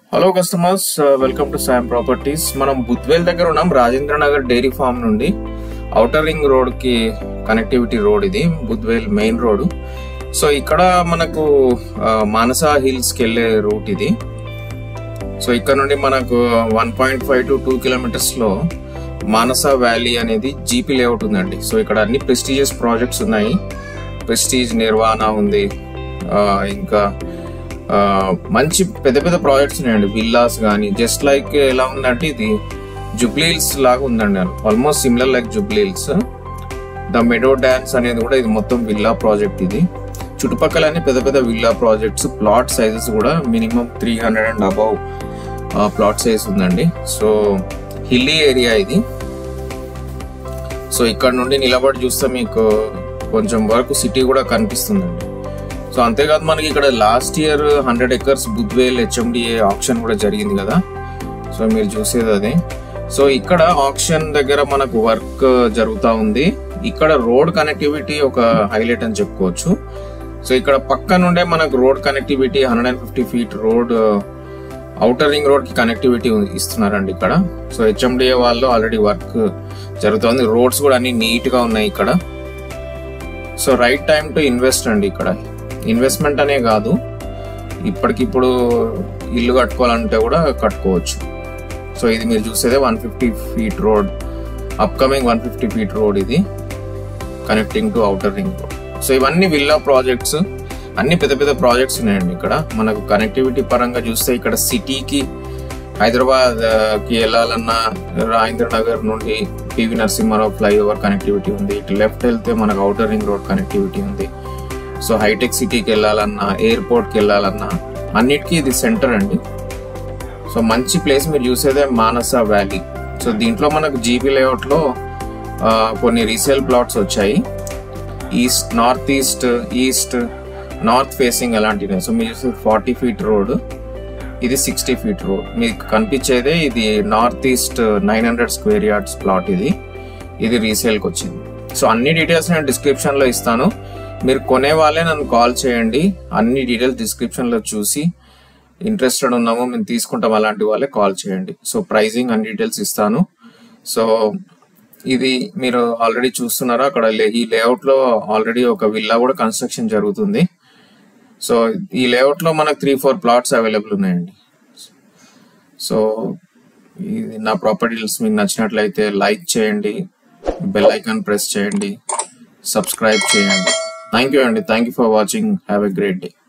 hello customers welcome to Sam properties మనం బుద్వేల్ దగ్గర ఉన్నాం రాజేంద్ర నగర్ డైరీ ఫార్మ్ నుండి ఔటర్ రింగ్ రోడ్ కి కనెక్టివిటీ రోడ్ ఇది బుద్వేల్ మెయిన్ రోడ్ సో ఇక్కడ మనకు ఆ, మానస హిల్స్ కి వెళ్ళే రూట్ ఇది సో ఇక్కడ నుండి మనకు one point five to two kilometres లో మానస వ్యాలీ అనేది జీపీ లేఅవుట్ ఉందండి సో ఇక్కడ అన్ని ప్రెస్టీజియస్ ప్రాజెక్ట్స్ ఉన్నాయి ప్రెస్టీజ్ నిర్వాణ ఉంది ఆ, ఇంకా ఆ, మంచి పెద్ద పెద్ద ప్రాజెక్ట్స్ ఉన్నాయండి విల్లాస్ కానీ జస్ట్ లైక్ ఎలా ఉందంటే ఇది జుబ్లీల్స్ లాగా ఉందండి almost similar like Jubilee Hills the meadow డాన్స్ అనేది కూడా ఇది మొత్తం విల్లా ప్రాజెక్ట్ ఇది చుట్టుపక్కల అన్ని పెద్ద పెద్ద విల్లా ప్రాజెక్ట్స్ ప్లాట్ సైజెస్ కూడా minimum three hundred and above plot size ఉందండి సో హిల్లీ ఏరియా ఇది సో ఇక్కడ నుండి నిలబడి చూస్తే మీకు కొంచెం వరకు సిటీ కూడా కనిపిస్తుందండి సో అంతేకాదు మనకి ఇక్కడ last year hundred acres Budvel HMDA option కూడా జరిగింది కదా సో మీరు చూసేది అదే సో ఇక్కడ ఆప్షన్ దగ్గర మనకు వర్క్ జరుగుతూ ఉంది ఇక్కడ రోడ్ కనెక్టివిటీ ఒక హైలైట్ అని చెప్పుకోవచ్చు సో ఇక్కడ పక్క నుండే మనకు road connectivity hundred and fifty feet road outer ring road కి కనెక్టివిటీ ఇస్తున్నారండి ఇక్కడ సో హెచ్ఎండిఏ వాళ్ళు ఆల్రెడీ వర్క్ జరుగుతుంది రోడ్స్ కూడా అన్ని నీట్ గా ఉన్నాయి ఇక్కడ so right time to invest అండి ఇక్కడ ఇన్వెస్ట్మెంట్ అనే కాదు ఇప్పటికిప్పుడు ఇల్లు కట్టుకోవాలంటే కూడా కట్టుకోవచ్చు సో ఇది మీరు చూసేదే one fifty feet road upcoming one fifty feet road ఇది connecting to outer ring road so ఇవన్నీ విల్లా ప్రాజెక్ట్స్ అన్ని పెద్ద పెద్ద ప్రాజెక్ట్స్ ఉన్నాయండి ఇక్కడ మనకు కనెక్టివిటీ పరంగా చూస్తే ఇక్కడ సిటీకి హైదరాబాద్ ఆ, కి వెళ్ళాలన్నా రాజేంద్ర నగర్ నుండి పివి నరసింహారావు ఫ్లైఓవర్ కనెక్టివిటీ ఉంది ఇటు లెఫ్ట్ వెళ్తే మనకు అవుటర్ రింగ్ రోడ్ కనెక్టివిటీ ఉంది సో హైటెక్ సిటీకి వెళ్ళాలన్నా ఎయిర్పోర్ట్కి వెళ్ళాలన్నా అన్నిటికీ ఇది సెంటర్ అండి సో మంచి ప్లేస్ మీరు చూసేదే మానస వ్యాలీ సో దీంట్లో మనకు జీబీ లేఅవుట్లో ఆ, కొన్ని రీసేల్ ప్లాట్స్ వచ్చాయి east north east east north facing అలాంటివి సో మీరు చూసే ఫార్టీ ఫీట్ రోడ్ ఇది సిక్స్టీ ఫీట్ రోడ్ మీకు కనిపించేదే ఇది north east nine hundred square yards plot ఇది ఇది రీసేల్కి వచ్చింది సో అన్ని డీటెయిల్స్ నేను డిస్క్రిప్షన్ లో ఇస్తాను మీరు కొనే వాళ్ళే నన్ను కాల్ చేయండి అన్ని డీటెయిల్స్ డిస్క్రిప్షన్ లో చూసి ఇంట్రెస్టెడ్ ఉన్నామో మేము తీసుకుంటాం అలాంటి వాళ్ళే కాల్ చేయండి సో ప్రైజింగ్ అన్ని డీటెయిల్స్ ఇస్తాను సో ఇది మీరు ఆల్రెడీ చూస్తున్నారా అక్కడ లే- ఈ లేఅవుట్ లో ఆల్రెడీ ఒక విల్లా కూడా కన్స్ట్రక్షన్ జరుగుతుంది సో ఈ లేఅవుట్ లో మనకు త్రీ ఫోర్ ప్లాట్స్ అవైలబుల్ ఉన్నాయండి సో ఇది నా ప్రాపర్టీస్ మీకు నచ్చినట్లయితే లైక్ చేయండి బెల్ ఐకాన్ ప్రెస్ చేయండి సబ్స్క్రైబ్ చేయండి థ్యాంక్ యూ అండి thank you for watching have a great day